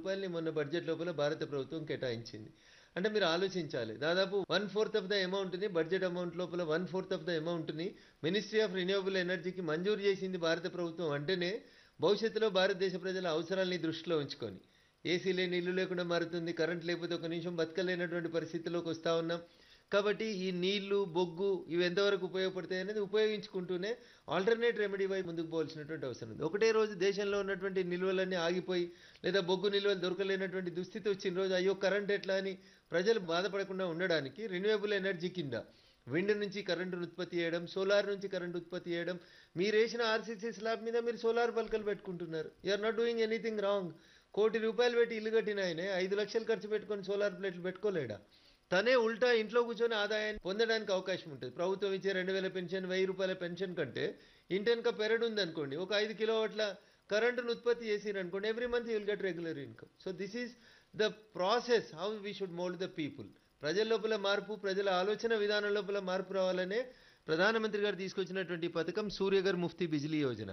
రూపాయలని మొన్న బడ్జెట్ లోపల భారత ప్రభుత్వం కేటాయించింది అంటే మీరు ఆలోచించాలి దాదాపు వన్ ఫోర్త్ ఆఫ్ ద అమౌంట్ని బడ్జెట్ అమౌంట్ లోపల వన్ ఫోర్త్ ఆఫ్ ద అమౌంట్ని మినిస్ట్రీ ఆఫ్ రిన్యూవబుల్ ఎనర్జీకి మంజూరు చేసింది భారత ప్రభుత్వం అంటేనే భవిష్యత్తులో భారతదేశ ప్రజల అవసరాల్ని దృష్టిలో ఉంచుకొని ఏసీ లేని ఇల్లు లేకుండా మారుతుంది కరెంట్ లేకపోతే ఒక నిమిషం బతకలేనటువంటి పరిస్థితిలోకి వస్తూ ఉన్నాం కాబట్టి ఈ నీళ్లు బొగ్గు ఇవి ఎంతవరకు ఉపయోగపడతాయి అనేది ఉపయోగించుకుంటూనే ఆల్టర్నేట్ రెమెడీ వైపు ముందుకు పోవాల్సినటువంటి అవసరం ఉంది ఒకటే రోజు దేశంలో ఉన్నటువంటి నిల్వలన్నీ ఆగిపోయి లేదా బొగ్గు నిల్వలు దొరకలేనటువంటి దుస్థితి వచ్చిన రోజు అయ్యో కరెంట్ ఎట్లా అని ప్రజలు బాధపడకుండా ఉండడానికి రెన్యూవబుల్ ఎనర్జీ కింద విండ్ నుంచి కరెంటును ఉత్పత్తి చేయడం సోలార్ నుంచి కరెంట్ ఉత్పత్తి చేయడం మీరు వేసిన ఆర్సీసీ స్లాబ్ మీద మీరు సోలార్ పలకలు పెట్టుకుంటున్నారు you're not doing anything wrong కోటి రూపాయలు పెట్టి ఇల్లు కట్టిన ఆయనే ఐదు లక్షలు ఖర్చు పెట్టుకొని సోలార్ ప్లేట్లు పెట్టుకోలేడా తనే ఉల్టా ఇంట్లో కూర్చొని ఆదాయాన్ని పొందడానికి అవకాశం ఉంటుంది ప్రభుత్వం ఇచ్చే రెండు వేల పెన్షన్ వెయ్యి రూపాయల పెన్షన్ కంటే ఇంటెనక పెరడు ఉంది అనుకోండి ఒక ఐదు కిలోవాట్ల కరెంటును ఉత్పత్తి చేసిరు అనుకోండి every month you'll get regular income so this is the process how we should mould the people ప్రజల లోపల మార్పు ప్రజల ఆలోచన విధానం లోపల మార్పు రావాలనే ప్రధానమంత్రి గారు తీసుకొచ్చినటువంటి పథకం సూర్యగర్ ముఫ్తీ బిజిలీ యోజన